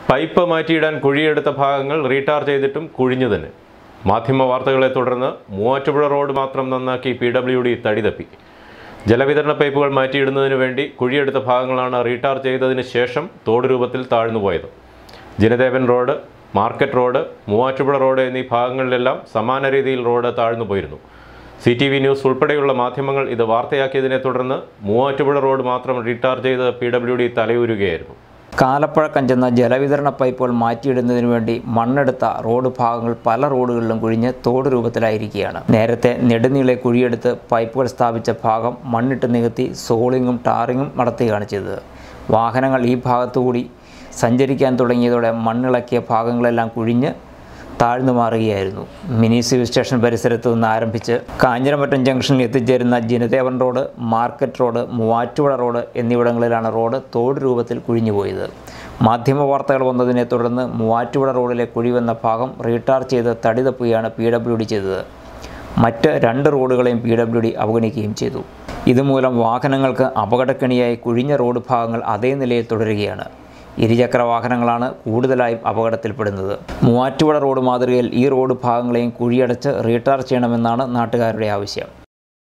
pipe മാറ്റിയിടാൻ കുഴിയെടുത്ത ഭാഗങ്ങൾ retar ചെയ്തിട്ടും കുഴിഞ്ഞു തന്നെ മാധ്യമ വാർത്തകളെ തുടർന്ന് മൂവാറ്റുപുഴ റോഡ് മാത്രം നന്നാക്കി പി ഡബ്ല്യു ഡി തടിതപ്പി ജലവിതരണ പൈപ്പുകൾ മാറ്റിയിടുന്നതിന് വേണ്ടി കുഴിയെടുത്ത ഭാഗങ്ങളാണ് റീടാർ ചെയ്തതിന് ശേഷം തോട് രൂപത്തിൽ താഴ്ന്നുപോയത് Janadevan road market road Muvattupuzha road എന്നീ ഭാഗങ്ങളിലെല്ലാം സമാന രീതിയിൽ റോഡ് താഴ്ന്നു പോയിരുന്നു സി ടി വി ന്യൂസ് ഉൾപ്പെടെയുള്ള മാധ്യമങ്ങൾ ഇത് വാർത്തയാക്കിയതിനെ തുടർന്ന് മൂവാറ്റുപുഴ റോഡ് മാത്രം റീടാർ ചെയ്ത് പി ഡബ്ല്യു ഡി തലയൂരുകയായിരുന്നു കാലപ്പഴക്കം ചെന്ന ജലവിതരണ പൈപ്പുകൾ മാറ്റിയിടുന്നതിന് വേണ്ടി മണ്ണെടുത്ത റോഡ് ഭാഗങ്ങൾ പല റോഡുകളിലും കുഴിഞ്ഞ് തോട് രൂപത്തിലായിരിക്കുകയാണ് നേരത്തെ നെടുനീളെ കുഴിയെടുത്ത് പൈപ്പുകൾ സ്ഥാപിച്ച ഭാഗം മണ്ണിട്ട് നികത്തി സോളിങ്ങും ടാറിങ്ങും നടത്തുകയാണ് ചെയ്തത് വാഹനങ്ങൾ ഈ ഭാഗത്തുകൂടി സഞ്ചരിക്കാൻ തുടങ്ങിയതോടെ മണ്ണിളക്കിയ ഭാഗങ്ങളെല്ലാം കുഴിഞ്ഞ് താഴ്ന്നു മാറുകയായിരുന്നു മിനി സിവിൽ സ്റ്റേഷൻ പരിസരത്ത് നിന്ന് ആരംഭിച്ച് കാഞ്ഞിരമറ്റം ജംഗ്ഷനിൽ എത്തിച്ചേരുന്ന Janadevan road market road Muvattupuzha road എന്നിവിടങ്ങളിലാണ് റോഡ് തോട് രൂപത്തിൽ കുഴിഞ്ഞുപോയത് മാധ്യമ വാർത്തകൾ വന്നതിനെ തുടർന്ന് മൂവാറ്റുപുഴ റോഡിലെ കുഴിവെന്ന ഭാഗം റീടാർ ചെയ്ത് തടി തപ്പുകയാണ് പി ഡബ്ല്യു ഡി ചെയ്തത് മറ്റ് രണ്ട് റോഡുകളെയും പി ഡബ്ല്യു ഡി അവഗണിക്കുകയും ചെയ്തു ഇതുമൂലം വാഹനങ്ങൾക്ക് അപകടക്കെണിയായി കുഴിഞ്ഞ റോഡ് ഭാഗങ്ങൾ അതേ നിലയിൽ തുടരുകയാണ് ഇരുചക്ര വാഹനങ്ങളാണ് കൂടുതലായും അപകടത്തിൽപ്പെടുന്നത് മൂവാറ്റുപുഴ റോഡ് മാതൃകയിൽ ഈ റോഡ് ഭാഗങ്ങളെയും കുഴിയടച്ച് റീടാർ ചെയ്യണമെന്നാണ് നാട്ടുകാരുടെ ആവശ്യം